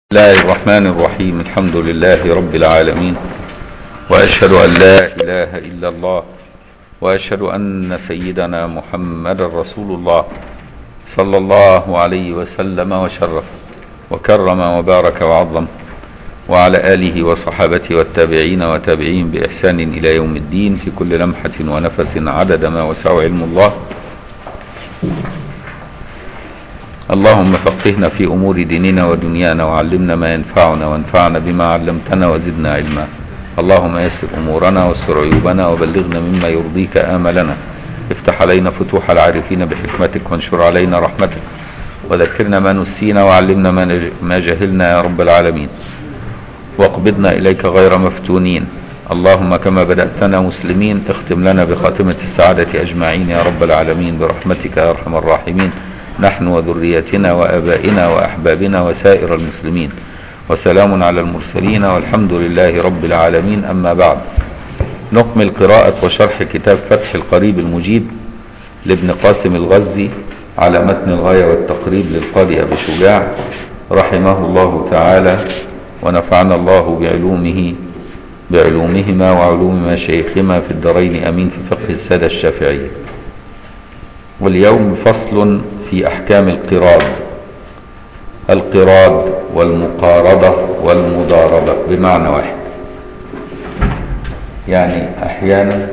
الله الرحمن الرحيم الحمد لله رب العالمين واشهد ان لا اله الا الله واشهد ان سيدنا محمد رسول الله صلى الله عليه وسلم وشرف وكرم وبارك وعظم وعلى اله وصحابته والتابعين وتابعين باحسان الى يوم الدين في كل لمحه ونفس عدد ما وسع علم الله اللهم فقهنا في أمور ديننا ودنيانا وعلمنا ما ينفعنا وانفعنا بما علمتنا وزدنا علما اللهم يسر أمورنا واستر عيوبنا وبلغنا مما يرضيك آملنا افتح علينا فتوح العارفين بحكمتك وانشر علينا رحمتك وذكرنا ما نسينا وعلمنا ما, نج... ما جهلنا يا رب العالمين واقبضنا إليك غير مفتونين اللهم كما بدأتنا مسلمين اختم لنا بخاتمة السعادة أجمعين يا رب العالمين برحمتك يا أرحم الراحمين نحن وذريتنا وابائنا واحبابنا وسائر المسلمين وسلام على المرسلين والحمد لله رب العالمين اما بعد نكمل قراءة وشرح كتاب فتح القريب المجيب لابن قاسم الغزي على متن الغاية والتقريب للقاضي أبي شجاع رحمه الله تعالى ونفعنا الله بعلومه بعلومهما وعلوم مشايخهما في الدارين أمين في فقه السادة الشافعية واليوم فصل في أحكام القراض القراض والمقارضة والمضاربة بمعنى واحد يعني أحيانا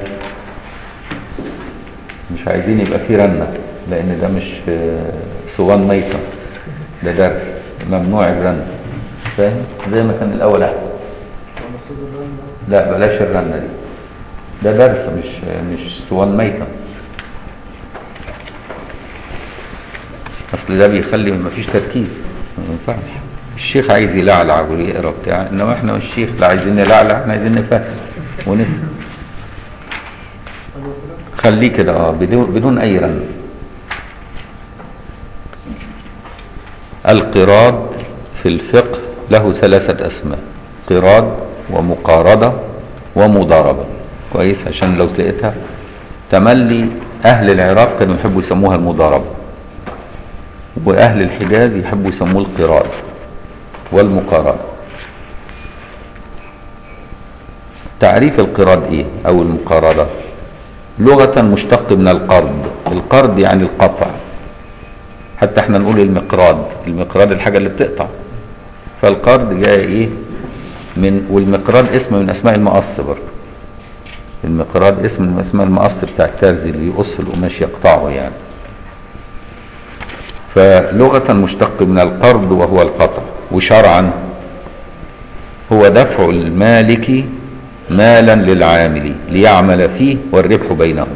مش عايزين يبقى في رنة لأن ده مش صوان ميتة ده درس ممنوع الرنة فاهم زي ما كان الأول أحسن لا بلاش الرنة دي ده درس مش مش صوان ميتة اصل ده بيخلي ما فيش تركيز ما ينفعش الشيخ عايز يلعلع ويقرا بتاع انما احنا والشيخ لا عايزين نلعلع احنا عايزين نفهم ونفهم خليه كده اه بدون بدون اي رن القراض في الفقه له ثلاثة أسماء قراض ومقارضة ومضاربة كويس عشان لو لقيتها تملي أهل العراق كانوا يحبوا يسموها المضاربة وأهل الحجاز يحبوا يسموه القراض والمقارنة تعريف القراض إيه أو المقارضة لغة مشتق من القرض القرض يعني القطع حتى احنا نقول المقراض المقراض الحاجة اللي بتقطع فالقرض جاي ايه من والمقراض اسم من اسماء المقص برضه المقراض اسم من اسماء المقص بتاع الترزي اللي يقص القماش يقطعه يعني فلغة مشتق من القرض وهو القطع وشرعا هو دفع المالك مالا للعامل ليعمل فيه والربح بينهم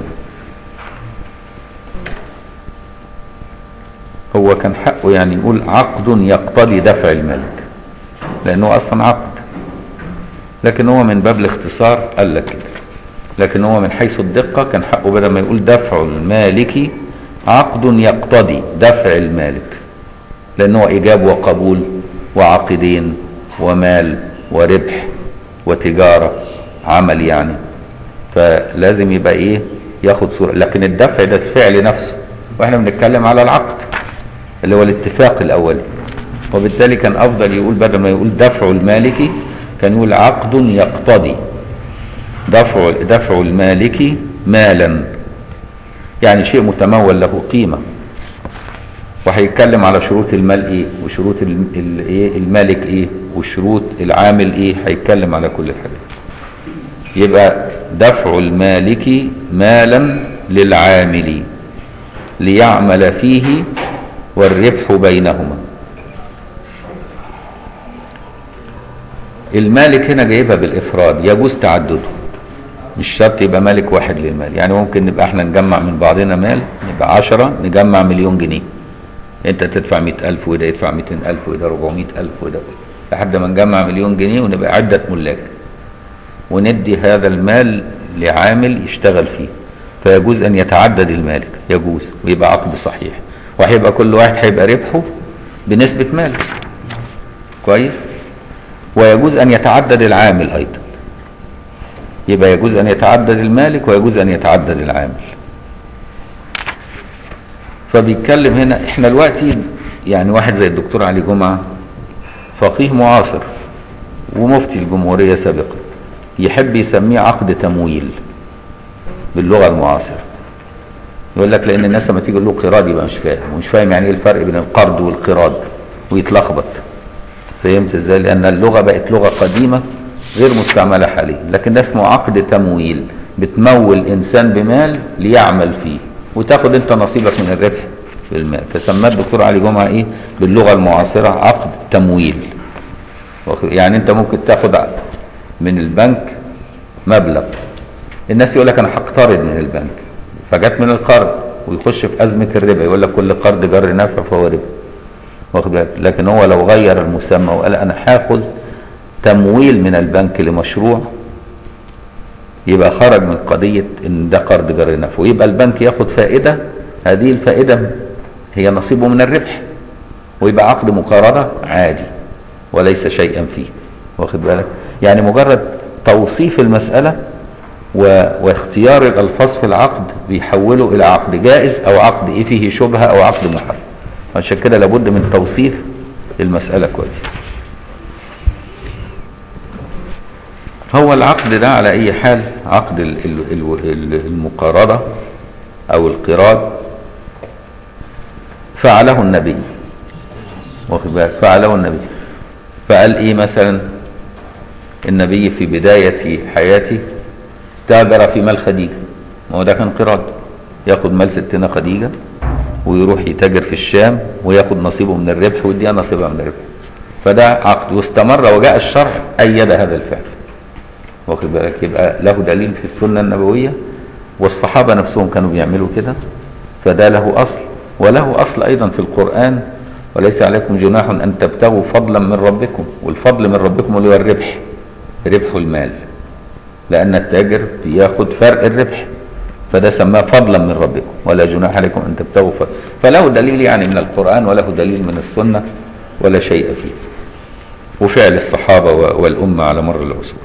هو كان حقه يعني يقول عقد يقتضي دفع المالك لانه اصلا عقد لكن هو من باب الاختصار قال لك كده لكن هو من حيث الدقة كان حقه بدل ما يقول دفع المالك عقد يقتضي دفع المالك لأنه إيجاب وقبول وعقدين ومال وربح وتجارة عمل يعني فلازم يبقى إيه ياخد صورة لكن الدفع ده الفعل نفسه وإحنا بنتكلم على العقد اللي هو الاتفاق الأولي وبالتالي كان أفضل يقول بدل ما يقول دفع المالك كان يقول عقد يقتضي دفع دفع المالك مالا يعني شيء متمول له قيمة وهيتكلم على شروط المال ايه وشروط الايه المالك ايه وشروط العامل ايه هيتكلم على كل الحاجات يبقى دفع المالك مالا للعامل ليعمل فيه والربح بينهما المالك هنا جايبها بالافراد يجوز تعدده مش شرط يبقى مالك واحد للمال يعني ممكن نبقى احنا نجمع من بعضنا مال نبقى عشرة نجمع مليون جنيه انت تدفع مئة ألف وده يدفع مئتين ألف وده ربعمائة ألف وده لحد ما نجمع مليون جنيه ونبقى عدة ملاك وندي هذا المال لعامل يشتغل فيه فيجوز أن يتعدد المالك يجوز ويبقى عقد صحيح وهيبقى كل واحد هيبقى ربحه بنسبة مال كويس ويجوز أن يتعدد العامل أيضا يبقى يجوز أن يتعدد المالك ويجوز أن يتعدد العامل فبيتكلم هنا احنا دلوقتي يعني واحد زي الدكتور علي جمعة فقيه معاصر ومفتي الجمهورية سابقا يحب يسميه عقد تمويل باللغة المعاصرة يقول لك لأن الناس لما تيجي له قراض يبقى مش فاهم ومش فاهم يعني ايه الفرق بين القرض والقراض ويتلخبط فهمت ازاي؟ لأن اللغة بقت لغة قديمة غير مستعملة حاليا لكن ده اسمه عقد تمويل بتمول إنسان بمال ليعمل فيه وتاخد أنت نصيبك من الربح بالمال فسماه الدكتور علي جمعة إيه باللغة المعاصرة عقد تمويل يعني أنت ممكن تاخد من البنك مبلغ الناس يقول لك أنا هقترض من البنك فجت من القرض ويخش في أزمة الربا يقول لك كل قرض جر نفع فهو ربا واخد بالك لكن هو لو غير المسمى وقال انا هاخد تمويل من البنك لمشروع يبقى خرج من قضية ان ده قرض جر نفع ويبقى البنك ياخد فائدة هذه الفائدة هي نصيبه من الربح ويبقى عقد مقارنة عادي وليس شيئا فيه واخد بالك يعني مجرد توصيف المسألة و... واختيار الألفاظ في العقد بيحوله إلى عقد جائز أو عقد إيه فيه شبهة أو عقد محرم عشان كده لابد من توصيف المسألة كويس هو العقد ده على أي حال عقد ال- ال- ال- ال- المقارضة أو القراض فعله النبي واخد بالك فعله النبي فقال إيه مثلا النبي في بداية حياته تاجر في مال خديجة ما هو ده كان قراض ياخد مال ستنا خديجة ويروح يتاجر في الشام وياخد نصيبه من الربح ويديها نصيبها من الربح فده عقد واستمر وجاء الشرع أيد هذا الفعل واخد بالك يبقى له دليل في السنة النبوية والصحابة نفسهم كانوا بيعملوا كده فده له أصل وله أصل أيضا في القرآن وليس عليكم جناح أن تبتغوا فضلا من ربكم والفضل من ربكم اللي هو الربح ربح المال لأن التاجر بياخد فرق الربح فده سماه فضلا من ربكم ولا جناح عليكم أن تبتغوا فضلا فله دليل يعني من القرآن وله دليل من السنة ولا شيء فيه وفعل الصحابة و- والأمة على مر العصور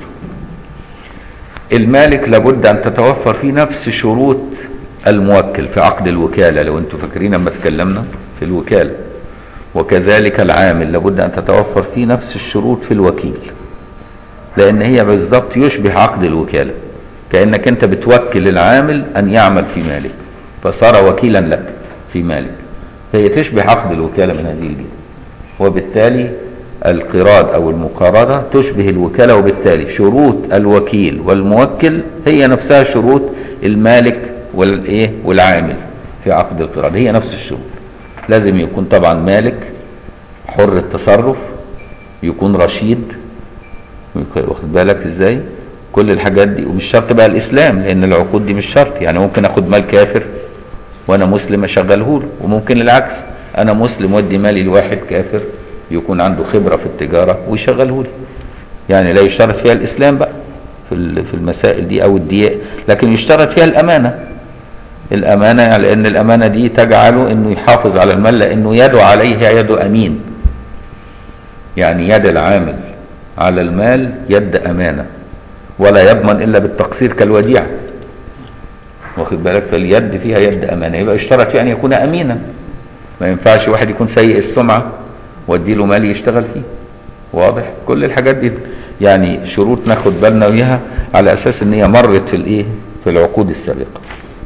المالك لابد أن تتوفر فيه نفس شروط الموكل في عقد الوكالة لو أنتم فاكرين لما تكلمنا في الوكالة وكذلك العامل لابد أن تتوفر فيه نفس الشروط في الوكيل لأن هي بالضبط يشبه عقد الوكالة كأنك أنت بتوكل العامل أن يعمل في مالك فصار وكيلا لك في مالك فهي تشبه عقد الوكالة من هذه الجهة وبالتالي القراض أو المقارضة تشبه الوكالة وبالتالي شروط الوكيل والموكل هي نفسها شروط المالك والإيه والعامل في عقد القراض هي نفس الشروط لازم يكون طبعا مالك حر التصرف يكون رشيد واخد بالك ازاي كل الحاجات دي ومش شرط بقى الاسلام لان العقود دي مش شرط يعني ممكن اخد مال كافر وانا مسلم اشغله له وممكن العكس انا مسلم ودي مالي لواحد كافر يكون عنده خبره في التجاره ويشغله لي يعني لا يشترط فيها الاسلام بقى في ال- في المسائل دي او الدياء لكن يشترط فيها الامانه الامانه يعني لان الامانه دي تجعله انه يحافظ على المال لانه يد عليه يد امين يعني يد العامل على المال يد امانه ولا يضمن الا بالتقصير كالوديعه واخد بالك فاليد فيها يد امانه يبقى يشترط في ان يكون امينا ما ينفعش واحد يكون سيء السمعه وادي له مال يشتغل فيه واضح كل الحاجات دي يعني شروط ناخد بالنا بيها على اساس ان هي مرت في الايه في العقود السابقه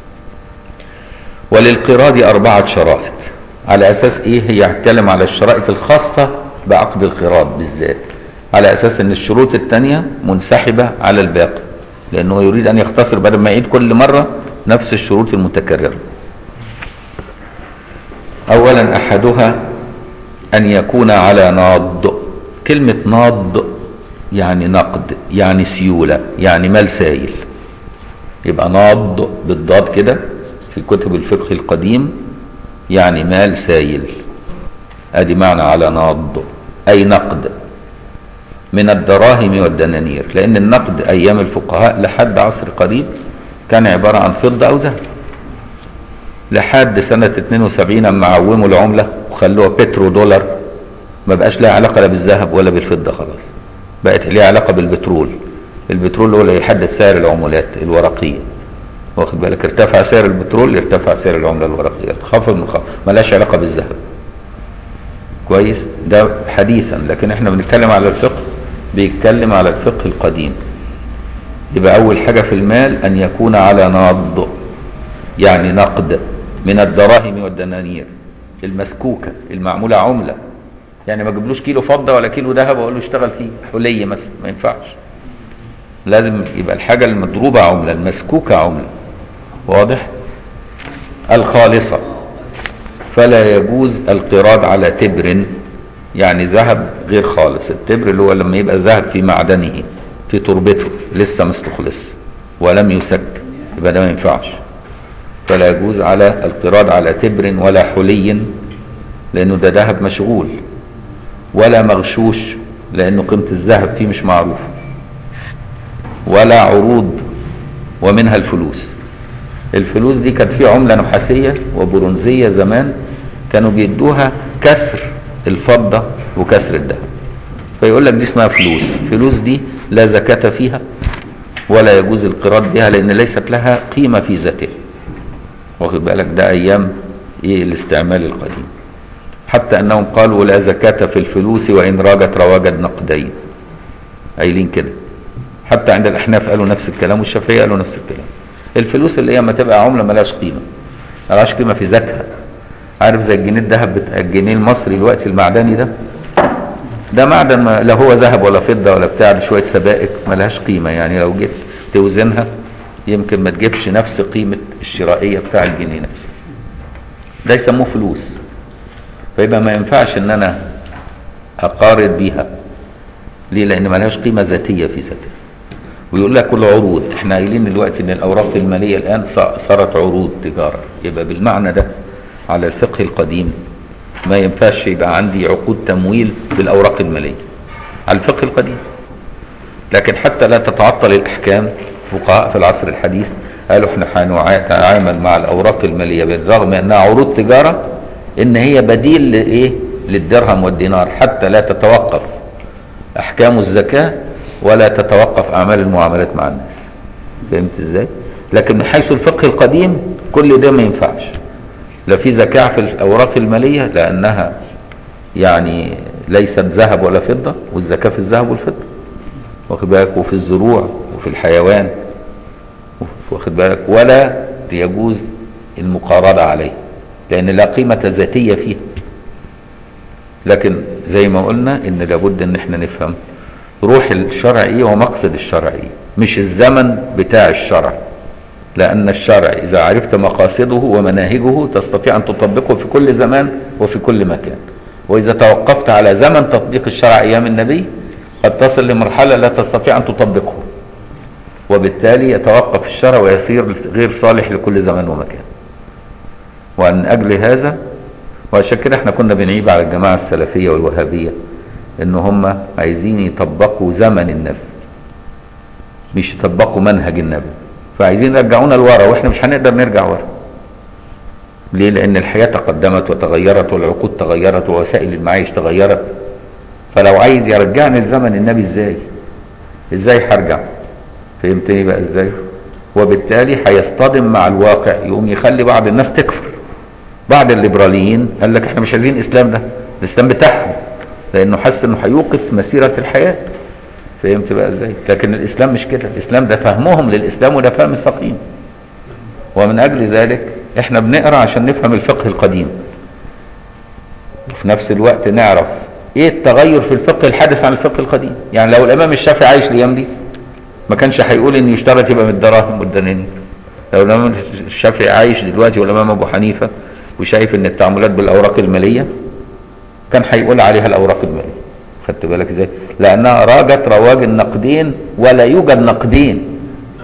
وللقراض اربعه شرائط على اساس ايه هي هتكلم على الشرائط الخاصه بعقد القراض بالذات على اساس ان الشروط الثانيه منسحبه على الباقي لانه يريد ان يختصر بدل ما يعيد كل مره نفس الشروط المتكرره اولا احدها ان يكون على ناض كلمه ناض يعني نقد يعني سيوله يعني مال سايل يبقى ناض بالضاد كده في كتب الفقه القديم يعني مال سايل ادي معنى على ناض اي نقد من الدراهم والدنانير لان النقد ايام الفقهاء لحد عصر قريب كان عباره عن فضه او ذهب لحد سنه 72 اما عوموا العمله وخلوها بترو دولار ما بقاش لها علاقه لا بالذهب ولا بالفضه خلاص بقت ليها علاقه بالبترول البترول هو اللي يحدد سعر العملات الورقيه واخد بالك ارتفع سعر البترول ارتفع سعر العمله الورقيه خفض من خفض ملهاش علاقه بالذهب كويس ده حديثا لكن احنا بنتكلم على الفقه بيتكلم على الفقه القديم يبقى اول حاجة في المال ان يكون على ناض يعني نقد من الدراهم والدنانير المسكوكة المعمولة عملة يعني ما جبلوش كيلو فضة ولا كيلو ذهب واقول له اشتغل فيه حلي مثلا ما ينفعش لازم يبقى الحاجة المضروبة عملة المسكوكة عملة واضح الخالصة فلا يجوز القراض على تبر يعني ذهب غير خالص التبر اللي هو لما يبقى الذهب في معدنه في تربته لسه مستخلص ولم يسك يبقى ده ما ينفعش فلا يجوز على القراض على تبر ولا حلي لانه ده ذهب مشغول ولا مغشوش لانه قيمه الذهب فيه مش معروفه ولا عروض ومنها الفلوس الفلوس دي كانت في عمله نحاسيه وبرونزيه زمان كانوا بيدوها كسر الفضه وكسر الذهب فيقول لك دي اسمها فلوس فلوس دي لا زكاه فيها ولا يجوز القراض بها لان ليست لها قيمه في ذاتها واخد بالك ده ايام ايه الاستعمال القديم حتى انهم قالوا لا زكاة في الفلوس وان راجت رواج النقدين قايلين كده حتى عند الاحناف قالوا نفس الكلام والشافعيه قالوا نفس الكلام الفلوس اللي هي ما تبقى عمله ملهاش قيمه ملهاش قيمه في ذاتها عارف زي الجنيه الذهب بتاع الجنيه المصري دلوقتي المعدني ده ده معدن ما لا هو ذهب ولا فضه ولا بتاع ده شويه سبائك ملهاش قيمه يعني لو جيت توزنها يمكن ما تجيبش نفس قيمه الشرائيه بتاع الجنيه نفسه ده يسموه فلوس فيبقى ما ينفعش ان انا اقارن بيها ليه لان ما لهاش قيمه ذاتيه في ذاتها ويقول لك كل عروض احنا قايلين دلوقتي ان الاوراق الماليه الان صارت عروض تجاره يبقى بالمعنى ده على الفقه القديم ما ينفعش يبقى عندي عقود تمويل بالاوراق الماليه على الفقه القديم لكن حتى لا تتعطل الاحكام فقهاء في العصر الحديث قالوا احنا هنتعامل مع الاوراق الماليه بالرغم انها عروض تجاره ان هي بديل لايه للدرهم والدينار حتى لا تتوقف احكام الزكاه ولا تتوقف اعمال المعاملات مع الناس فهمت ازاي لكن من حيث الفقه القديم كل ده ما ينفعش لا في زكاه في الاوراق الماليه لانها يعني ليست ذهب ولا فضه والزكاه في الذهب والفضه واخد بالك وفي الزروع وفي الحيوان واخد بالك ولا يجوز المقارنه عليه لان لا قيمه ذاتيه فيها لكن زي ما قلنا ان لابد ان احنا نفهم روح الشرع ايه ومقصد الشرع ايه مش الزمن بتاع الشرع لان الشرع اذا عرفت مقاصده ومناهجه تستطيع ان تطبقه في كل زمان وفي كل مكان واذا توقفت على زمن تطبيق الشرع ايام النبي قد تصل لمرحله لا تستطيع ان تطبقه وبالتالي يتوقف الشرع ويصير غير صالح لكل زمان ومكان ومن اجل هذا وعشان كده احنا كنا بنعيب على الجماعه السلفيه والوهابيه ان هم عايزين يطبقوا زمن النبي مش يطبقوا منهج النبي فعايزين يرجعونا لورا واحنا مش هنقدر نرجع ورا ليه لان الحياه تقدمت وتغيرت والعقود تغيرت ووسائل المعيش تغيرت فلو عايز يرجعني لزمن النبي ازاي ازاي هرجع فهمتني بقى ازاي وبالتالي هيصطدم مع الواقع يقوم يخلي بعض الناس تكفر بعض الليبراليين قال لك احنا مش عايزين الاسلام ده الاسلام بتاعهم لانه حس انه هيوقف مسيره الحياه فهمت بقى ازاي لكن الاسلام مش كده الاسلام ده فهمهم للاسلام وده فهم السقيم ومن اجل ذلك احنا بنقرا عشان نفهم الفقه القديم وفي نفس الوقت نعرف ايه التغير في الفقه الحادث عن الفقه القديم يعني لو الامام الشافعي عايش الايام دي ما كانش هيقول ان يشترط يبقى من الدراهم والدنانير لو الامام الشافعي عايش دلوقتي والامام ابو حنيفه وشايف ان التعاملات بالاوراق الماليه كان هيقول عليها الاوراق الماليه خدت بالك ازاي لانها راجت رواج النقدين ولا يوجد نقدين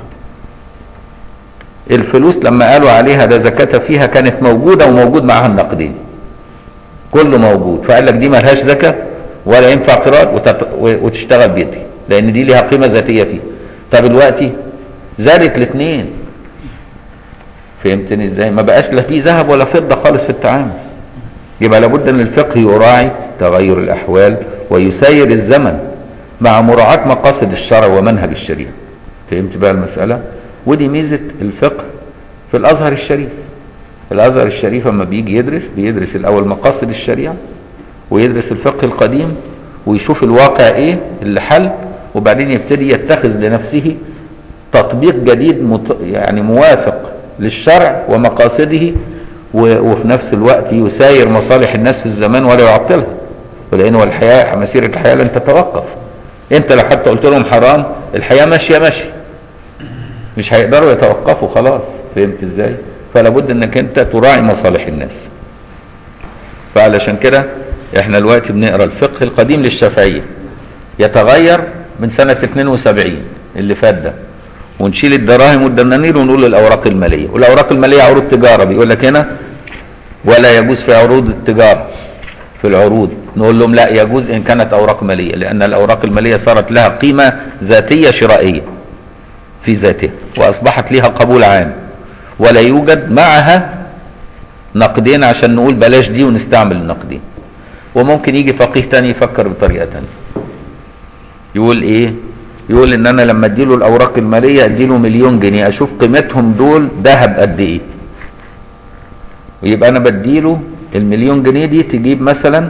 الفلوس لما قالوا عليها ده زكاة فيها كانت موجودة وموجود معاها النقدين كله موجود فقال لك دي ملهاش زكاة ولا ينفع قراءة وتت... وتشتغل بيدي لان دي ليها قيمة ذاتية فيه طب دلوقتي زادت الاثنين فهمتني ازاي ما بقاش لا في ذهب ولا فضة خالص في التعامل يبقى لابد ان الفقه يراعي تغير الاحوال ويسير الزمن مع مراعاة مقاصد الشرع ومنهج الشريعة فهمت بقى المسألة ودي ميزة الفقه في الازهر الشريف الازهر الشريف لما بيجي يدرس بيدرس الاول مقاصد الشريعة ويدرس الفقه القديم ويشوف الواقع ايه اللي حل وبعدين يبتدي يتخذ لنفسه تطبيق جديد مت... يعني موافق للشرع ومقاصده و... وفي نفس الوقت يساير مصالح الناس في الزمان ولا يعطلها ولانه الحياه مسيره الحياه لن تتوقف انت لو حتى قلت لهم حرام الحياه ماشيه ماشيه مش هيقدروا يتوقفوا خلاص فهمت ازاي فلا بد انك انت تراعي مصالح الناس فعلشان كده احنا دلوقتي بنقرا الفقه القديم للشافعيه يتغير من سنه 72 اللي فات ده ونشيل الدراهم والدنانير ونقول الاوراق الماليه والاوراق الماليه عروض تجاره بيقول لك هنا ولا يجوز في عروض التجاره في العروض نقول لهم لا يجوز ان كانت اوراق ماليه لان الاوراق الماليه صارت لها قيمه ذاتيه شرائيه في ذاتها واصبحت لها قبول عام ولا يوجد معها نقدين عشان نقول بلاش دي ونستعمل النقدين وممكن يجي فقيه تاني يفكر بطريقه تانية يقول ايه يقول ان انا لما اديله الاوراق الماليه اديله مليون جنيه اشوف قيمتهم دول ذهب قد ايه ويبقى انا بديله المليون جنيه دي تجيب مثلا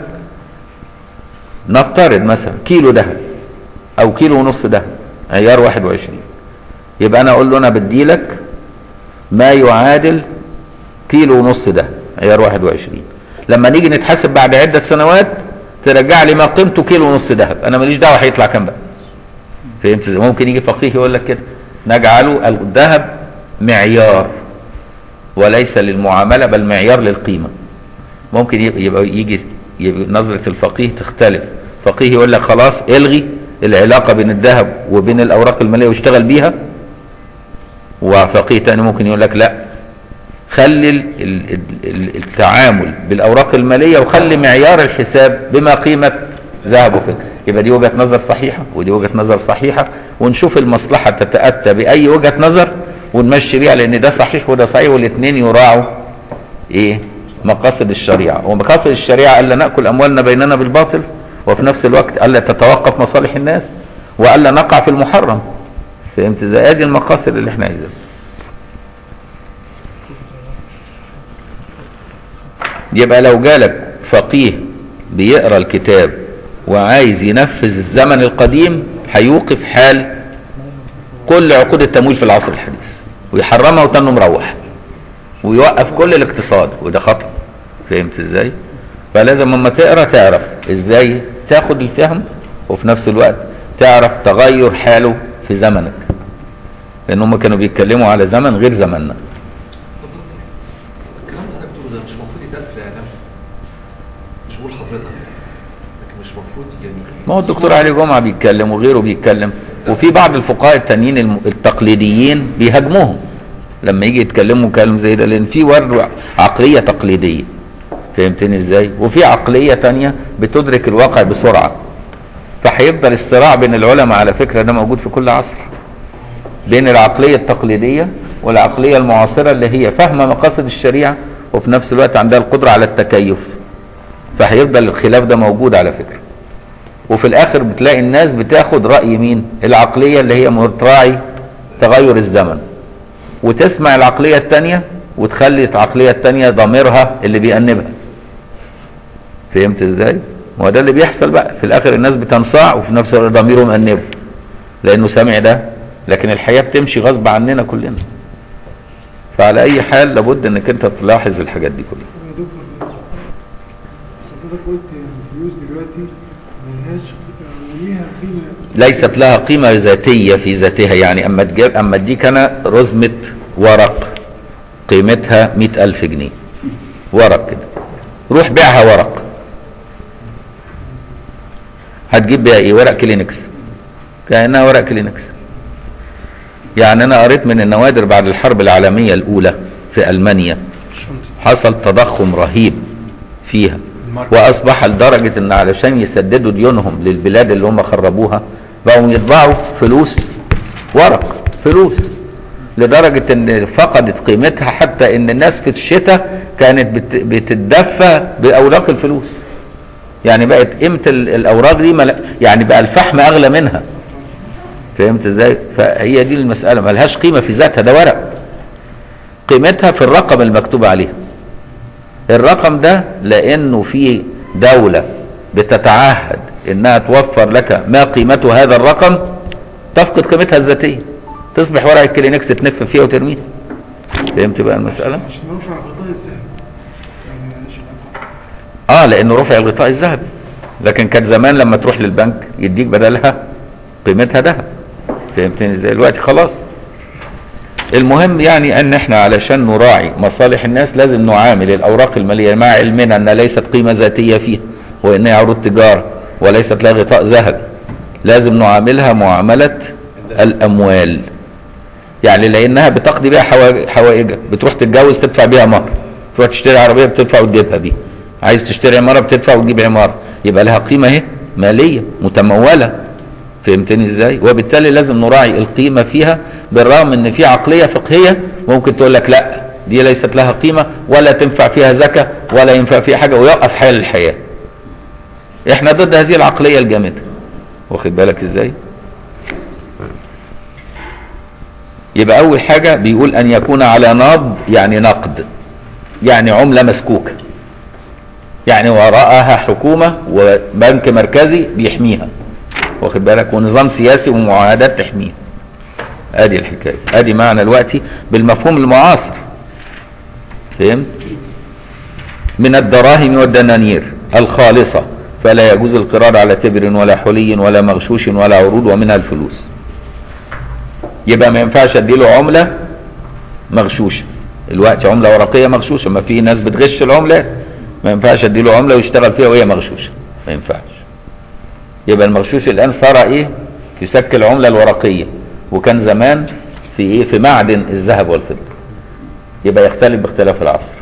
نفترض مثلا كيلو ذهب او كيلو ونص ذهب عيار 21 يبقى انا اقول له انا بديلك ما يعادل كيلو ونص ده عيار 21 لما نيجي نتحاسب بعد عده سنوات ترجع لي ما قيمته كيلو ونص ذهب انا ماليش دعوه هيطلع كام بقى فهمت ازاي ممكن يجي فقيه يقول لك كده نجعله الذهب معيار وليس للمعامله بل معيار للقيمه ممكن يبقى يجي يبقى نظره الفقيه تختلف فقيه يقول لك خلاص الغي العلاقه بين الذهب وبين الاوراق الماليه واشتغل بيها وفقيه تاني ممكن يقول لك لا خلي ال- ال- ال- التعامل بالاوراق الماليه وخلي معيار الحساب بما قيمه ذهب وفضه يبقى دي وجهه نظر صحيحه ودي وجهه نظر صحيحه ونشوف المصلحه تتاتى باي وجهه نظر ونمشي بيها لان ده صحيح وده صحيح والاثنين يراعوا ايه مقاصد الشريعه ومقاصد الشريعه الا ناكل اموالنا بيننا بالباطل وفي نفس الوقت الا تتوقف مصالح الناس والا نقع في المحرم فهمت ازاي ادي المقاصد اللي احنا عايزينها يبقى لو جالك فقيه بيقرا الكتاب وعايز ينفذ الزمن القديم هيوقف حال كل عقود التمويل في العصر الحديث ويحرمها وتنه مروح ويوقف كل الاقتصاد وده خطأ فهمت ازاي فلازم اما تقرا تعرف ازاي تاخد الفهم وفي نفس الوقت تعرف تغير حاله في زمنك لان هم كانوا بيتكلموا على زمن غير زمننا الكلام اللي حضرتك بتقوله ده مش المفروض يتقال في الاعلام مش بقول حضرتك لكن مش المفروض يعني ما هو الدكتور علي جمعه بيتكلم وغيره بيتكلم وفي بعض الفقهاء التانيين الم- التقليديين بيهاجموهم لما يجي يتكلموا كلام زي ده لان في ورد عقليه تقليديه فهمتني ازاي وفي عقليه تانية بتدرك الواقع بسرعه فهيفضل الصراع بين العلماء على فكره ده موجود في كل عصر بين العقليه التقليديه والعقليه المعاصره اللي هي فاهمه مقاصد الشريعه وفي نفس الوقت عندها القدره على التكيف فهيفضل الخلاف ده موجود على فكره وفي الاخر بتلاقي الناس بتاخد راي مين العقليه اللي هي متراعي تغير الزمن وتسمع العقليه الثانيه وتخلي العقليه الثانيه ضميرها اللي بيأنبها فهمت ازاي ما هو ده اللي بيحصل بقى في الاخر الناس بتنصاع وفي نفس الوقت ضميره مأنبه لانه سامع ده لكن الحياه بتمشي غصب عننا كلنا فعلى اي حال لابد انك انت تلاحظ الحاجات دي كلها يا دكتور حضرتك قلت الفلوس دلوقتي ملهاش وليها قيمة ليست لها قيمة ذاتية في ذاتها يعني أما تجيب أما أديك أنا رزمة ورق قيمتها مئة ألف جنيه ورق كده روح بيعها ورق هتجيب بيها إيه ورق كلينكس كأنها ورق كلينكس يعني أنا قريت من النوادر بعد الحرب العالمية الأولى في ألمانيا حصل تضخم رهيب فيها واصبح لدرجه ان علشان يسددوا ديونهم للبلاد اللي هم خربوها بقوا يطبعوا فلوس ورق فلوس لدرجه ان فقدت قيمتها حتى ان الناس في الشتاء كانت بت- بتتدفى باوراق الفلوس يعني بقت قيمه ال- الاوراق دي مل... يعني بقى الفحم اغلى منها فهمت ازاي فهي دي المساله ملهاش قيمه في ذاتها ده ورق قيمتها في الرقم المكتوب عليها الرقم ده لانه في دولة بتتعهد انها توفر لك ما قيمته هذا الرقم تفقد قيمتها الذاتيه تصبح ورقه كلينكس تنف فيها وترميها فهمت بقى المساله عشان نرفع غطاء الذهب يعني معلش أنا- اه لانه رفع الغطاء الذهبي لكن كان زمان لما تروح للبنك يديك بدلها قيمتها ذهب فهمتني ازاي دلوقتي خلاص المهم يعني ان احنا علشان نراعي مصالح الناس لازم نعامل الاوراق الماليه مع علمنا ان ليست قيمه ذاتيه فيها وانها عروض تجاره وليست لها غطاء ذهبي لازم نعاملها معامله الاموال يعني لانها بتقضي بيها حوا- حوائجك بتروح تتجوز تدفع بيها مهر تروح تشتري عربيه بتدفع وتجيبها بيها عايز تشتري عماره بتدفع وتجيب عماره يبقى لها قيمه اهي ماليه متموله فهمتني ازاي وبالتالي لازم نراعي القيمه فيها بالرغم ان في عقليه فقهيه ممكن تقول لك لا دي ليست لها قيمه ولا تنفع فيها زكاه ولا ينفع فيها حاجه ويوقف حال الحياه احنا ضد هذه العقليه الجامده واخد بالك ازاي يبقى اول حاجه بيقول ان يكون على نقد يعني نقد يعني عمله مسكوكه يعني وراءها حكومه وبنك مركزي بيحميها واخد بالك ونظام سياسي ومعاهدات تحميها ادي الحكايه ادي معنى الوقت بالمفهوم المعاصر فهمت من الدراهم والدنانير الخالصه فلا يجوز القرار على تبر ولا حلي ولا مغشوش ولا عروض ومنها الفلوس يبقى ما ينفعش اديله عمله مغشوشه الوقت عمله ورقيه مغشوشه ما في ناس بتغش العملات ما ينفعش اديله عمله ويشتغل فيها وهي مغشوشه ما ينفعش يبقى المغشوش الان صار ايه يسكل العمله الورقيه وكان زمان في ايه في معدن الذهب والفضه يبقى يختلف باختلاف العصر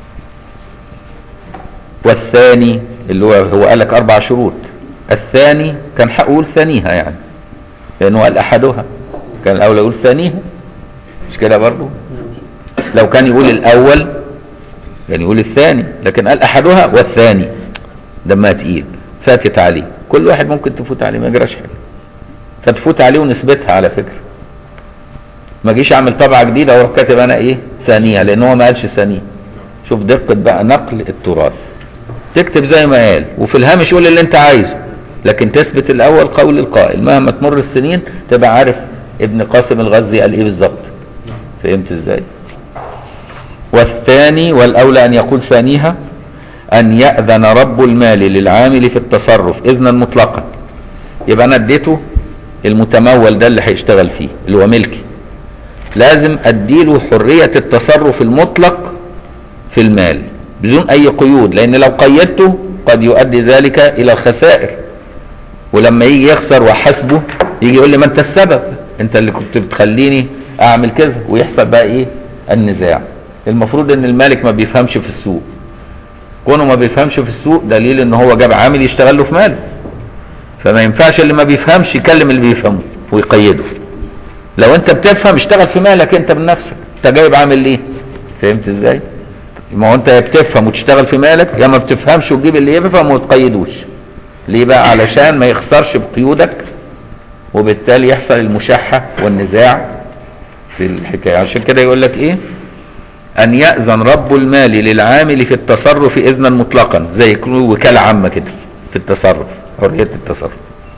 والثاني اللي هو هو قال لك اربع شروط الثاني كان هقول ثانيها يعني لانه قال احدها كان الاول يقول ثانيها مش كده برضه لو كان يقول الاول يعني يقول الثاني لكن قال احدها والثاني دمها تقيل فاتت عليه كل واحد ممكن تفوت عليه ما يجراش حاجه فتفوت عليه ونثبتها على فكره ما جيش اعمل طبعه جديده واروح كاتب انا ايه ثانيه لان هو ما قالش ثانيه شوف دقه بقى نقل التراث تكتب زي ما قال وفي الهامش قول اللي انت عايزه لكن تثبت الاول قول القائل مهما تمر السنين تبقى عارف ابن قاسم الغزي قال ايه بالظبط فهمت ازاي والثاني والاولى ان يقول ثانيها ان ياذن رب المال للعامل في التصرف اذنا مطلقا يبقى انا اديته المتمول ده اللي هيشتغل فيه اللي هو ملكي لازم اديله حريه التصرف المطلق في المال بدون اي قيود لان لو قيدته قد يؤدي ذلك الى الخسائر ولما يجي يخسر وحاسبه يجي يقول لي ما انت السبب انت اللي كنت بتخليني اعمل كذا ويحصل بقى ايه النزاع المفروض ان المالك ما بيفهمش في السوق كونه ما بيفهمش في السوق دليل ان هو جاب عامل يشتغل له في ماله فما ينفعش اللي ما بيفهمش يكلم اللي بيفهمه ويقيده لو انت بتفهم اشتغل في مالك انت بنفسك انت جايب عامل ليه فهمت ازاي ما هو انت يا بتفهم وتشتغل في مالك يا ما بتفهمش وتجيب اللي يفهم وما تقيدوش ليه بقى علشان ما يخسرش بقيودك وبالتالي يحصل المشاحة والنزاع في الحكاية عشان كده يقول لك ايه ان يأذن رب المال للعامل في التصرف اذنا مطلقا زي يكون وكالة عامة كده في التصرف حرية التصرف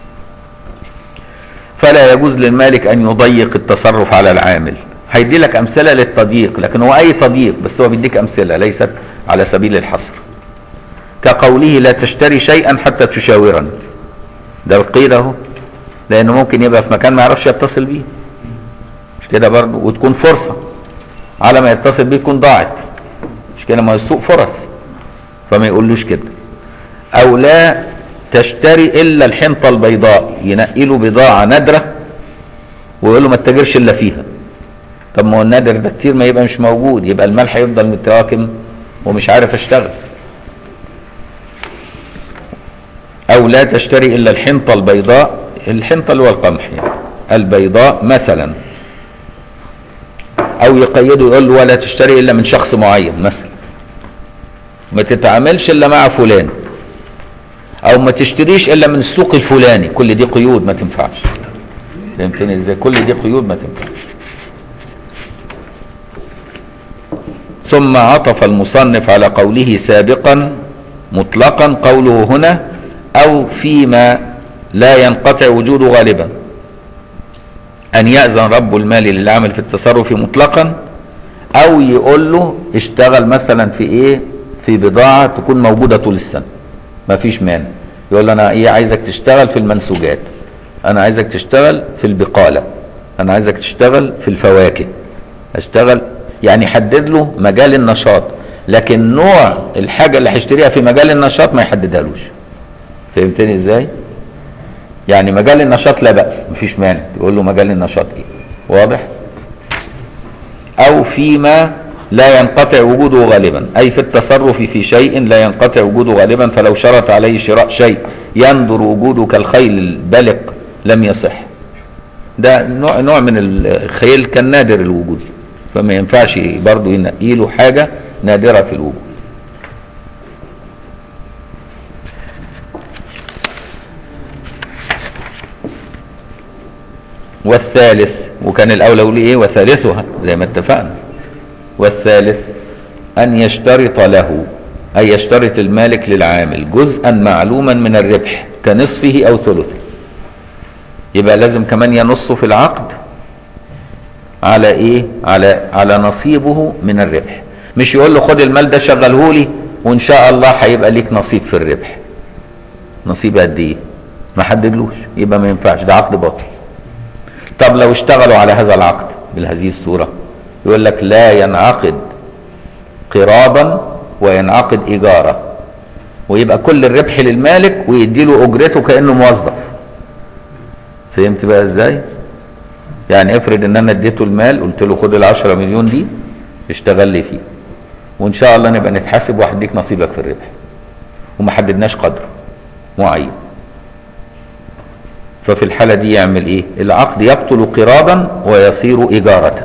فلا يجوز للمالك ان يضيق التصرف على العامل هيدي لك امثله للتضييق لكن هو اي تضييق بس هو بيديك امثله ليست على سبيل الحصر كقوله لا تشتري شيئا حتى تشاورني ده القيد اهو لانه ممكن يبقى في مكان ما يعرفش يتصل بيه مش كده برضه وتكون فرصه على ما يتصل بيه تكون ضاعت مش كده ما السوق فرص فما يقولوش كده او لا تشتري الا الحنطه البيضاء ينقي له بضاعه نادره ويقول له ما تتاجرش الا فيها طب ما هو النادر ده كتير ما يبقى مش موجود يبقى المال هيفضل متراكم ومش عارف اشتغل او لا تشتري الا الحنطه البيضاء الحنطه اللي هو القمح يعني البيضاء مثلا او يقيده يقول له ولا تشتري الا من شخص معين مثلا ما تتعاملش الا مع فلان او ما تشتريش الا من السوق الفلاني كل دي قيود ما تنفعش فهمتني ازاي كل دي قيود ما تنفعش ثم عطف المصنف على قوله سابقا مطلقا قوله هنا أو فيما لا ينقطع وجوده غالبا أن يأذن رب المال للعمل في التصرف مطلقا أو يقول له اشتغل مثلا في إيه في بضاعة تكون موجودة طول السنة ما فيش مانع يقول له أنا إيه عايزك تشتغل في المنسوجات أنا عايزك تشتغل في البقالة أنا عايزك تشتغل في الفواكه اشتغل يعني حدد له مجال النشاط لكن نوع الحاجة اللي هيشتريها في مجال النشاط ما يحددهالوش فهمتني ازاي؟ يعني مجال النشاط لا بأس مفيش مانع يقول له مجال النشاط ايه واضح او فيما لا ينقطع وجوده غالبا اي في التصرف في شيء لا ينقطع وجوده غالبا فلو شرط عليه شراء شيء يندر وجوده كالخيل البلق لم يصح ده نوع نوع من الخيل كان نادر الوجود فما ينفعش برضه ينقي له حاجه نادره في الوجود والثالث وكان الاولى يقول ايه وثالثها زي ما اتفقنا والثالث ان يشترط له اي يشترط المالك للعامل جزءا معلوما من الربح كنصفه او ثلثه يبقى لازم كمان ينص في العقد على ايه على على نصيبه من الربح مش يقول له خد المال ده شغله لي وان شاء الله هيبقى ليك نصيب في الربح نصيب قد ايه ما حددلوش يبقى ما ينفعش ده عقد باطل طب لو اشتغلوا على هذا العقد بهذه الصورة يقول لك لا ينعقد قرابا وينعقد إيجارا ويبقى كل الربح للمالك ويديله أجرته كأنه موظف فهمت بقى ازاي يعني افرض ان انا اديته المال قلت له خد العشرة مليون دي اشتغل لي فيه وان شاء الله نبقى نتحاسب وهديك نصيبك في الربح وما حددناش قدره معين ففي الحالة دي يعمل ايه العقد يبطل قرابا ويصير إيجارة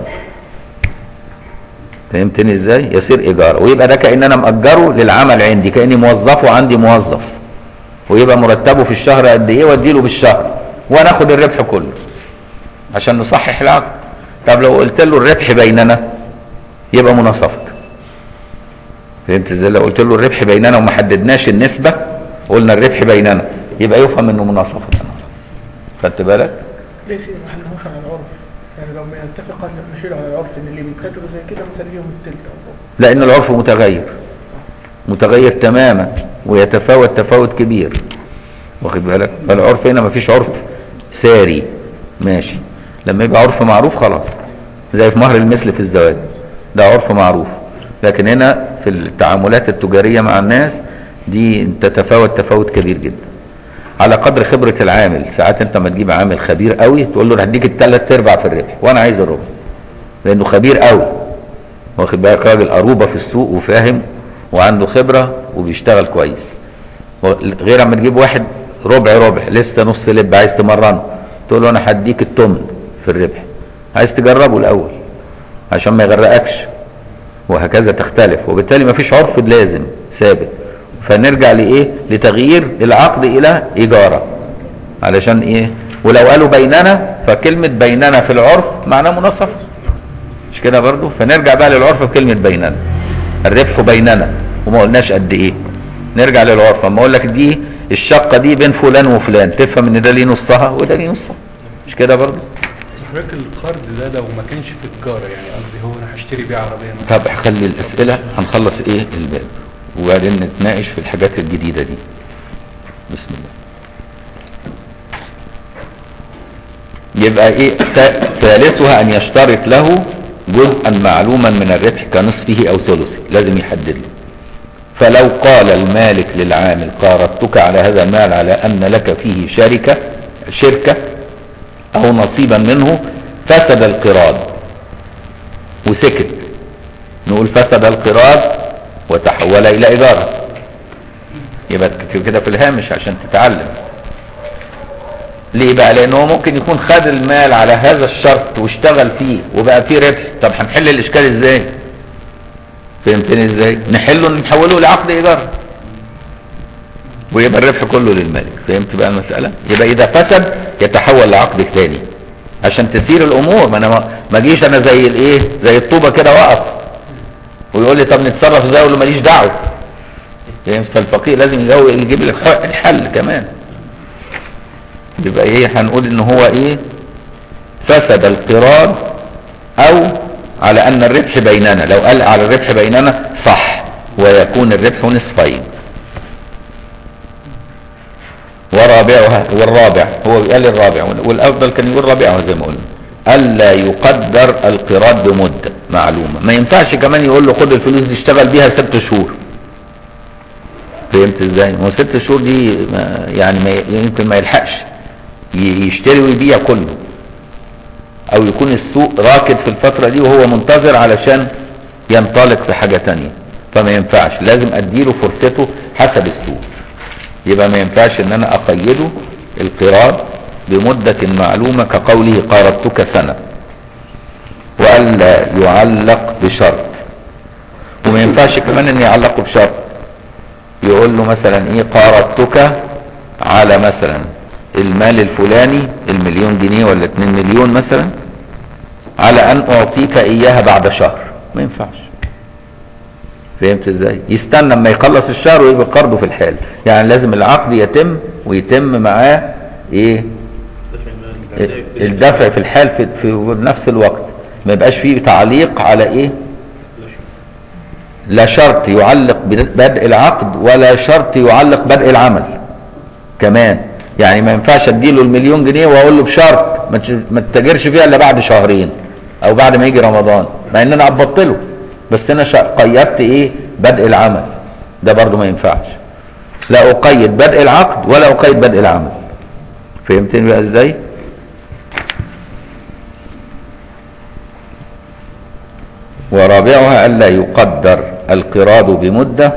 فهمتني ازاي يصير إيجارة ويبقى ده كأن انا مأجره للعمل عندي كأني موظفه عندي موظف ويبقى مرتبه في الشهر قد ايه واديله بالشهر وانا اخد الربح كله عشان نصحح العقد طب لو قلت له الربح بيننا يبقى مناصفة فهمت ازاي لو قلت له الربح بيننا وما حددناش النسبة قلنا الربح بيننا يبقى يفهم انه مناصفة خدت بالك ليه سيدي ما حلناهوش على العرف يعني لو ما يتفق ان نحيل على العرف ان اللي بيتكتبوا زي كده مثلا ليهم التلت او ربع. لان العرف متغير متغير تماما ويتفاوت تفاوت كبير واخد بالك فالعرف هنا مفيش عرف ساري ماشي لما يبقى عرف معروف خلاص زي في مهر المثل في الزواج ده عرف معروف لكن هنا في التعاملات التجارية مع الناس دي تتفاوت تفاوت كبير جدا على قدر خبرة العامل ساعات انت ما تجيب عامل خبير قوي تقول له أنا هديك الثلاث ارباع في الربح وانا عايز الربع لانه خبير قوي واخد بالك راجل قروبة في السوق وفاهم وعنده خبرة وبيشتغل كويس غير اما تجيب واحد ربع ربع لسه نص لب عايز تمرنه تقول له انا هديك التمن في الربح عايز تجربه الاول عشان ما يغرقكش وهكذا تختلف وبالتالي ما فيش عرف لازم ثابت فنرجع لايه لتغيير العقد الى ايجاره علشان ايه ولو قالوا بيننا فكلمه بيننا في العرف معناه منصف مش كده برضو فنرجع بقى للعرف بكلمه بيننا الربح بيننا وما قلناش قد ايه نرجع للعرف اما اقول لك دي الشقه دي بين فلان وفلان تفهم ان ده ليه نصها وده ليه نصها مش كده برضو حضرتك القرض ده لو ما كانش في تجاره يعني قصدي هو انا هشتري بيه عربيه مثلا طب خلي الاسئله هنخلص ايه الباب وبعدين نتناقش في الحاجات الجديده دي بسم الله يبقى ايه ت- ثالثها ان يشترط له جزءا معلوما من الربح كنصفه او ثلثه لازم يحدد له فلو قال المالك للعامل قارضتك على هذا المال على ان لك فيه شركه شركه او نصيبا منه فسد القراض وسكت نقول فسد القراض وتحول الى ايجاره يبقى تكتب كده في الهامش عشان تتعلم ليه بقى لانه هو ممكن يكون خد المال على هذا الشرط واشتغل فيه وبقى فيه ربح طب هنحل الاشكال ازاي فهمتني ازاي نحله نحوله لعقد ايجار ويبقى الربح كله للمالك فهمت بقى المساله يبقى اذا فسد يتحول لعقد ثاني عشان تسير الامور ما انا ما- ما اجيش انا زي الايه زي الطوبه كده واقف ويقول لي طب نتصرف ازاي اقول له ماليش دعوه فاهم؟ فالفقيه لازم يجو- يجيب الح- الحل كمان يبقى ايه هنقول ان هو ايه فسد القرار او على ان الربح بيننا لو قال على الربح بيننا صح ويكون الربح نصفين ورابعها والرابع هو قال الرابع والافضل كان يقول رابعها زي ما قلنا الا يقدر القراض بمده معلومه ما ينفعش كمان يقول له خد الفلوس دي اشتغل بيها ست شهور فهمت ازاي ما هو ست شهور دي ما يعني ما يمكن ما يلحقش ي- يشتري ويبيع كله او يكون السوق راكد في الفتره دي وهو منتظر علشان ينطلق في حاجه تانية فما ينفعش لازم اديله فرصته حسب السوق يبقى ما ينفعش ان انا اقيده القراض بمدة معلومة كقوله قارضتك سنة وألا يعلق بشرط وما ينفعش كمان ان يعلقه بشرط يقول له مثلا ايه قارضتك على مثلا المال الفلاني المليون جنيه ولا 2 مليون مثلا على ان اعطيك اياها بعد شهر ما ينفعش فهمت ازاي يستنى اما يخلص الشهر ويبقى قرضه في الحال يعني لازم العقد يتم ويتم معاه ايه الدفع في الحال في, في نفس الوقت ما يبقاش فيه تعليق على ايه لا شرط يعلق بدء العقد ولا شرط يعلق بدء العمل كمان يعني ما ينفعش اديله المليون جنيه واقول له بشرط ما تش- ما تتاجرش فيها الا بعد شهرين او بعد ما يجي رمضان مع ان انا قبضت له بس انا شا- قيدت ايه بدء العمل ده برضو ما ينفعش لا اقيد بدء العقد ولا اقيد بدء العمل فهمتني بقى ازاي ورابعها الا يقدر القراض بمده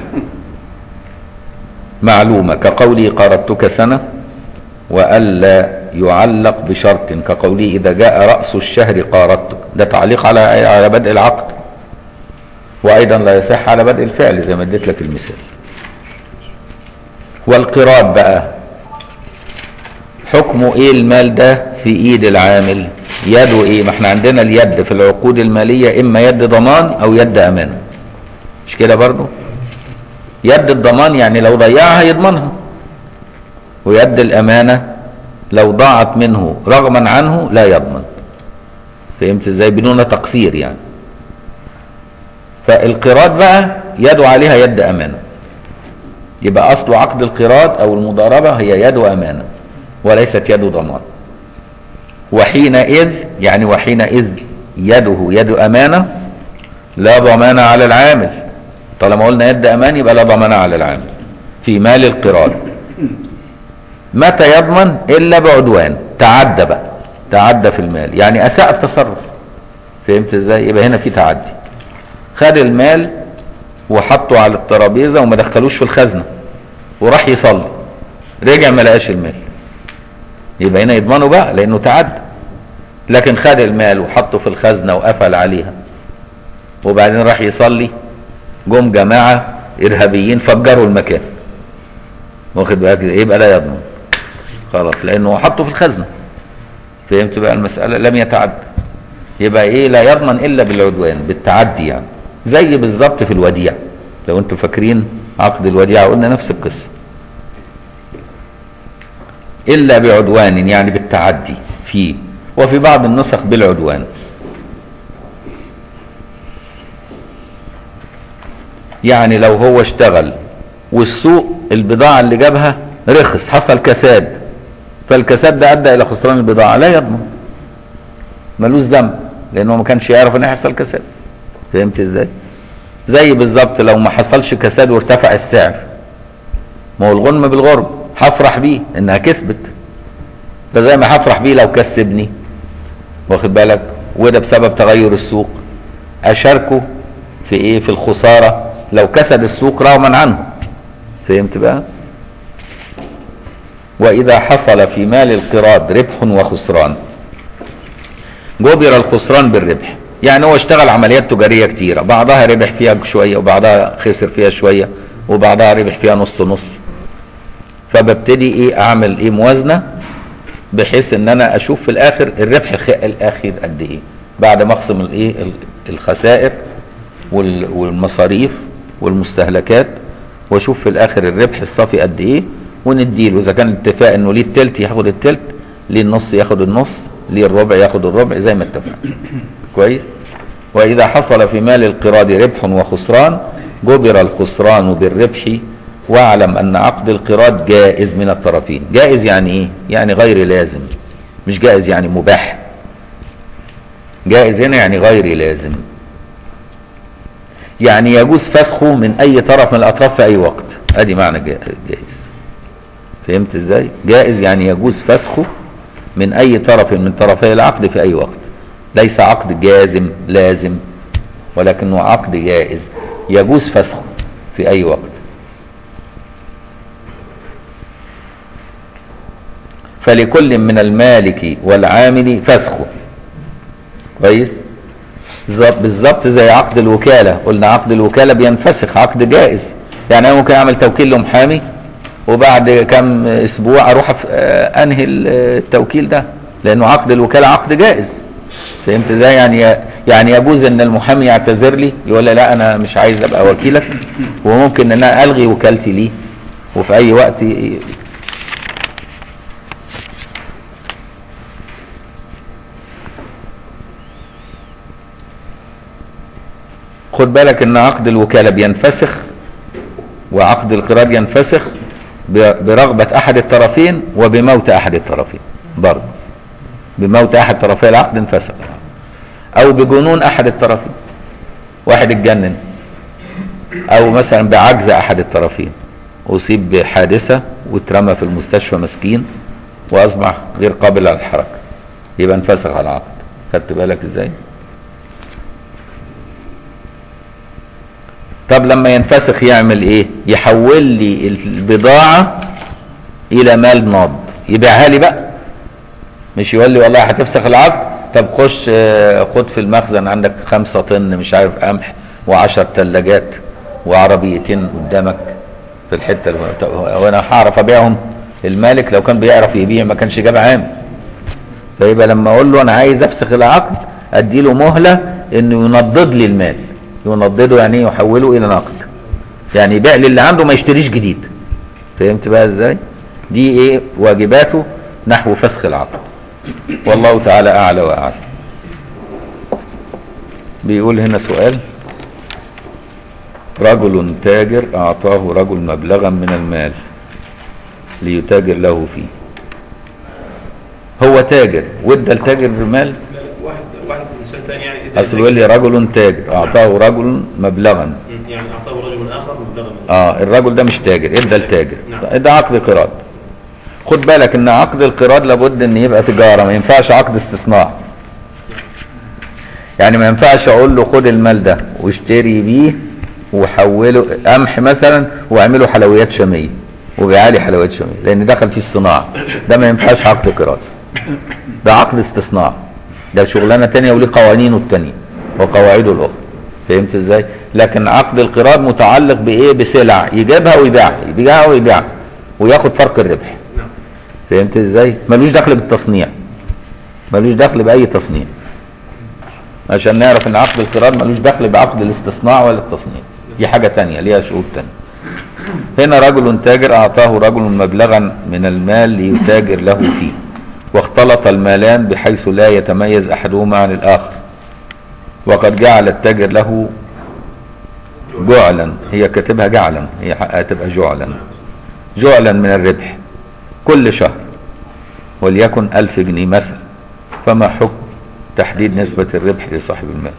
معلومه كقوله قرضتك سنه والا يعلق بشرط كقوله اذا جاء راس الشهر قارضتك ده تعليق على على بدء العقد وايضا لا يصح على بدء الفعل زي ما اديت لك المثال والقراض بقى حكمه ايه المال ده في ايد العامل يده ايه ما احنا عندنا اليد في العقود المالية اما يد ضمان او يد امانة مش كده برضو يد الضمان يعني لو ضيعها يضمنها ويد الامانة لو ضاعت منه رغما عنه لا يضمن فهمت ازاي بدون تقصير يعني فالقراض بقى يده عليها يد امانه يبقى اصل عقد القراض او المضاربه هي يد امانه وليست يد ضمان وحينئذ يعني وحينئذ يده يد امانه لا ضمان على العامل طالما قلنا يد امان يبقى لا ضمان على العامل في مال القراض متى يضمن الا بعدوان تعدى بقى تعدى في المال يعني اساء التصرف فهمت ازاي يبقى هنا في تعدي خد المال وحطه على الترابيزه وما دخلوش في الخزنه وراح يصلي رجع ما لقاش المال يبقى هنا يضمنه بقى لانه تعدى لكن خد المال وحطه في الخزنه وقفل عليها وبعدين راح يصلي جم جماعه ارهابيين فجروا المكان واخد بالك يبقى لا يضمن خلاص لانه حطه في الخزنه فهمت بقى المساله لم يتعدى يبقى ايه لا يضمن الا بالعدوان بالتعدي يعني زي بالظبط في الوديعه لو انتم فاكرين عقد الوديعه قلنا نفس القصه الا بعدوان يعني بالتعدي فيه وفي بعض النسخ بالعدوان يعني لو هو اشتغل والسوق البضاعة اللي جابها رخص حصل كساد فالكساد ده ادى الى خسران البضاعة لا يضمن ملوش ذنب لانه ما كانش يعرف ان هيحصل كساد فهمت ازاي زي بالظبط لو ما حصلش كساد وارتفع السعر ما هو الغنم بالغرب هفرح بيه انها كسبت فزي ما هفرح بيه لو كسبني واخد بالك وده بسبب تغير السوق اشاركه في ايه في الخساره لو كسد السوق رغما عنه فهمت بقى واذا حصل في مال القراض ربح وخسران جبر الخسران بالربح يعني هو اشتغل عمليات تجاريه كتيره بعضها ربح فيها شويه وبعضها خسر فيها شويه وبعضها ربح فيها نص نص فببتدي ايه اعمل ايه موازنه بحيث ان انا اشوف في الاخر الربح الخ- الاخير قد ايه بعد ما اقسم الايه ال- الخسائر وال- والمصاريف والمستهلكات واشوف في الاخر الربح الصافي قد ايه ونديله اذا كان الاتفاق انه ليه التلت ياخد التلت ليه النص ياخد النص ليه الربع ياخد الربع زي ما اتفقنا كويس واذا حصل في مال القراض ربح وخسران جبر الخسران بالربح واعلم ان عقد القراض جائز من الطرفين جائز يعني ايه يعني غير لازم مش جائز يعني مباح جائز هنا يعني غير لازم يعني يجوز فسخه من اي طرف من الاطراف في اي وقت ادي معنى جا- جائز فهمت ازاي جائز يعني يجوز فسخه من اي طرف من طرفي العقد في اي وقت ليس عقد جازم لازم ولكنه عقد جائز يجوز فسخه في اي وقت فلكل من المالك والعامل فسخه كويس بالظبط- بالظبط زي عقد الوكاله قلنا عقد الوكاله بينفسخ عقد جائز يعني انا ممكن اعمل توكيل لمحامي وبعد كم اسبوع اروح أف- آه، انهي ال- التوكيل ده لانه عقد الوكاله عقد جائز فهمت ازاي يعني يعني يجوز ان المحامي يعتذر لي يقول لي لا انا مش عايز ابقى وكيلك وممكن ان انا الغي وكالتي ليه وفي اي وقت ي- خد بالك ان عقد الوكاله بينفسخ وعقد القراض ينفسخ ب- برغبه احد الطرفين وبموت احد الطرفين برضه بموت احد طرفي العقد انفسخ او بجنون احد الطرفين واحد اتجنن او مثلا بعجز احد الطرفين اصيب بحادثه واترمى في المستشفى مسكين واصبح غير قابل للحركه يبقى انفسخ على العقد خدت بالك ازاي طب لما ينفسخ يعمل ايه يحول لي البضاعه الى مال ناض يبيعها لي بقى مش يقول لي والله هتفسخ العقد طب خش آه، خد في المخزن عندك خمسة طن مش عارف قمح وعشر تلاجات وعربيتين قدامك في الحتة اللي طب وانا هعرف ابيعهم المالك لو كان بيعرف يبيع ما كانش جاب عام فيبقى لما اقول له انا عايز افسخ العقد ادي له مهله انه ينضد لي المال ينضده يعني ايه يحوله الى نقد يعني يبيع لي اللي عنده ما يشتريش جديد فهمت بقى ازاي دي ايه واجباته نحو فسخ العقد والله تعالى اعلى واعلم بيقول هنا سؤال رجل تاجر اعطاه رجل مبلغا من المال ليتاجر له فيه هو تاجر وادى التاجر المال واحد واحد انسان ثاني يعني إدى اصل يقول لي رجل تاجر اعطاه رجل مبلغا مم. يعني اعطاه رجل اخر مبلغا من اه الرجل ده مش تاجر ادى التاجر نعم. ده عقد قراض خد بالك ان عقد القراض لابد ان يبقى تجاره ما ينفعش عقد استصناع يعني ما ينفعش اقول له خد المال ده واشتري بيه وحوله قمح مثلا واعمله حلويات شاميه وبيع لي حلويات شاميه لان دخل فيه الصناعه ده ما ينفعش عقد قراض ده عقد استصناع ده شغلانه تانية وليه قوانينه التانية وقواعده الاخرى فهمت ازاي لكن عقد القراض متعلق بايه بسلع يجيبها ويبيعها يبيعها ويبيعها وياخد فرق الربح نعم فهمت ازاي ملوش دخل بالتصنيع ملوش دخل باي تصنيع عشان نعرف ان عقد القراض ملوش دخل بعقد الاستصناع ولا التصنيع دي حاجه تانية ليها شروط تانية هنا رجل تاجر اعطاه رجل مبلغا من المال ليتاجر له فيه واختلط المالان بحيث لا يتميز احدهما عن الاخر وقد جعل التاجر له جعلا هي كاتبها جعلا هي حقها تبقى جعلا جعلا من الربح كل شهر وليكن ألف جنيه مثلا فما حكم تحديد نسبة الربح لصاحب المال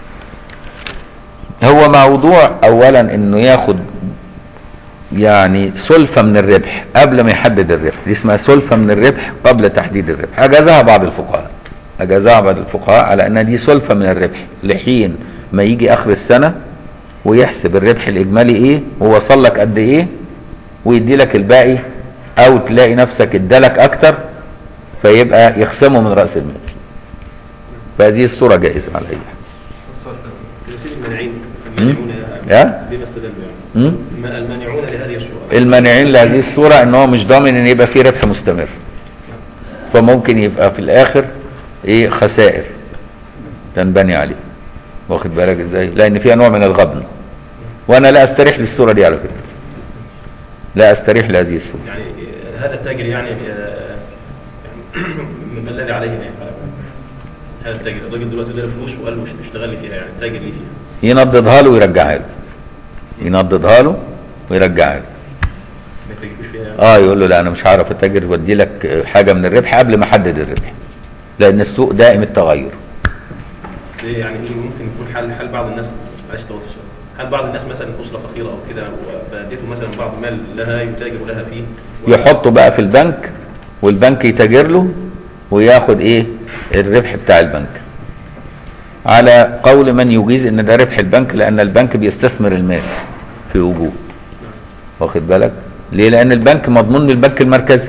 هو موضوع أولا أنه ياخد يعني سلفة من الربح قبل ما يحدد الربح دي اسمها سلفة من الربح قبل تحديد الربح أجازها بعض الفقهاء أجازها بعض الفقهاء على أن دي سلفة من الربح لحين ما يجي آخر السنة ويحسب الربح الإجمالي إيه ووصل لك قد إيه ويدي لك الباقي او تلاقي نفسك ادالك اكتر فيبقى يخصمه من راس المال فهذه الصوره جائزه على اي حال سؤال ثاني يصير المانعين مم. المانعون يا؟ بما استدلوا يعني م? الم- المانعون لهذه الصورة المانعين لهذه الصوره ان هو مش ضامن ان يبقى فيه ربح مستمر فممكن يبقى في الاخر ايه خسائر تنبني عليه واخد بالك ازاي لان فيها نوع من الغبن وانا لا استريح للصوره دي على فكره لا استريح لهذه الصورة يعني آه، هذا التاجر يعني آه، يعني من الذي عليه يعني هذا التاجر الراجل دلوقتي اداله فلوس وقال له مش- اشتغل لي فيها يعني التاجر لي فيها ينضدها له ويرجعها له ينضدها له ويرجعها له ما يتاجروش فيها يعني اه يقول له لا انا مش هعرف اتاجر وادي لك حاجه من الربح قبل ما احدد الربح لان السوق دائم التغير اصل إيه يعني إيه ممكن يكون حال حال بعض الناس معلش طولت شويه حال بعض الناس مثلا اسره فقيره او كده فاديته مثلا بعض المال لها يتاجر لها فيه و- يحطه بقى في البنك والبنك يتاجر له وياخد ايه الربح بتاع البنك على قول من يجيز ان ده ربح البنك لان البنك بيستثمر المال في وجوه واخد بالك ليه لان البنك مضمون من البنك المركزي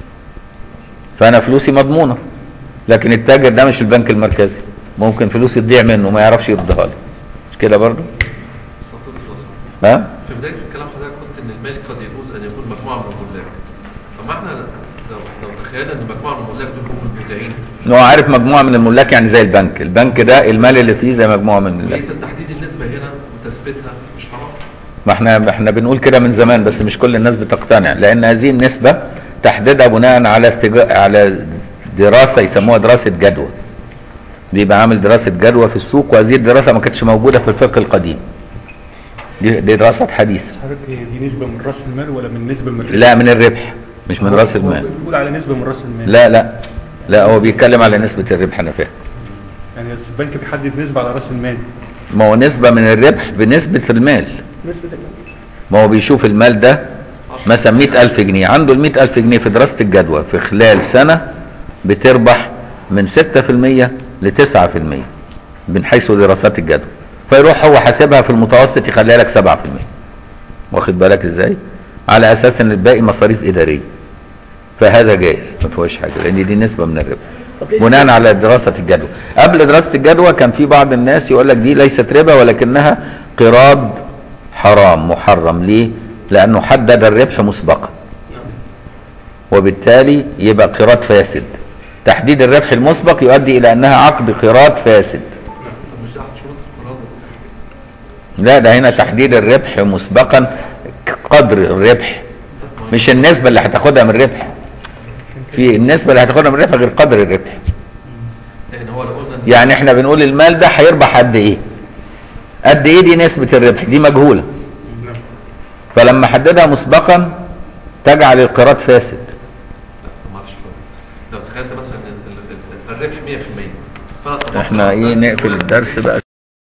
فانا فلوسي مضمونه لكن التاجر ده مش البنك المركزي ممكن فلوسي تضيع منه ما يعرفش يردها لي مش كده برضه سقطت الرسول ها في بداية الكلام حضرتك قلت إن المال قد يجوز أن يكون مجموعة من الملاك طب ما احنا لو لو تخيلنا إن مجموعة من الملاك دول هم المودعين ان هو عارف مجموعه من الملاك يعني زي البنك البنك ده المال اللي فيه زي مجموعه من الملاك وليس تحديد النسبة هنا وتثبيتها مش حرام ما احنا احنا بنقول كده من زمان بس مش كل الناس بتقتنع لان هذه النسبه تحديدها بناء على استجا... على دراسه يسموها دراسه جدوى بيبقى عامل دراسه جدوى في السوق وهذه الدراسه ما كانتش موجوده في الفقه القديم دي, دي دراسات حديثه حضرتك هي دي نسبة من راس المال ولا من نسبة من الربح؟ لا من الربح مش من هو- راس هو المال بيقول على نسبة من راس المال لا لا لا هو بيتكلم على نسبه الربح انا فاهم يعني بس البنك بيحدد نسبة على راس المال ما هو نسبه من الربح بنسبه المال نسبة المال ما هو بيشوف المال ده مثلا 100000 جنيه عنده ال 100000 جنيه في دراسة الجدوى في خلال سنة بتربح من 6% ل 9% من حيث دراسات الجدوى فيروح هو حاسبها في المتوسط يخليها لك 7% واخد بالك ازاي على اساس ان الباقي مصاريف اداريه فهذا جائز ما فيهوش حاجه لان دي نسبه من الربح طب ليش بناء على دراسه الجدوى قبل دراسه الجدوى كان في بعض الناس يقول لك دي ليست ربا ولكنها قراض حرام محرم ليه لانه حدد الربح مسبقا وبالتالي يبقى قراض فاسد تحديد الربح المسبق يؤدي الى انها عقد قراض فاسد طب مش دي أحد شروط القراضة لا ده هنا تحديد الربح مسبقا قدر الربح مش النسبة اللي هتاخدها من الربح في النسبة اللي هتاخدها من الربح غير قدر الربح يعني هو لو قلنا إن يعني احنا بنقول المال ده هيربح قد ايه قد ايه دي نسبة الربح دي مجهولة فلما حددها مسبقا تجعل القراض فاسد معلش لو تخيلت مثلا إن ال- ال- الربح 100% فأنا طبقت احنا ايه على ده نقفل الدرس بقى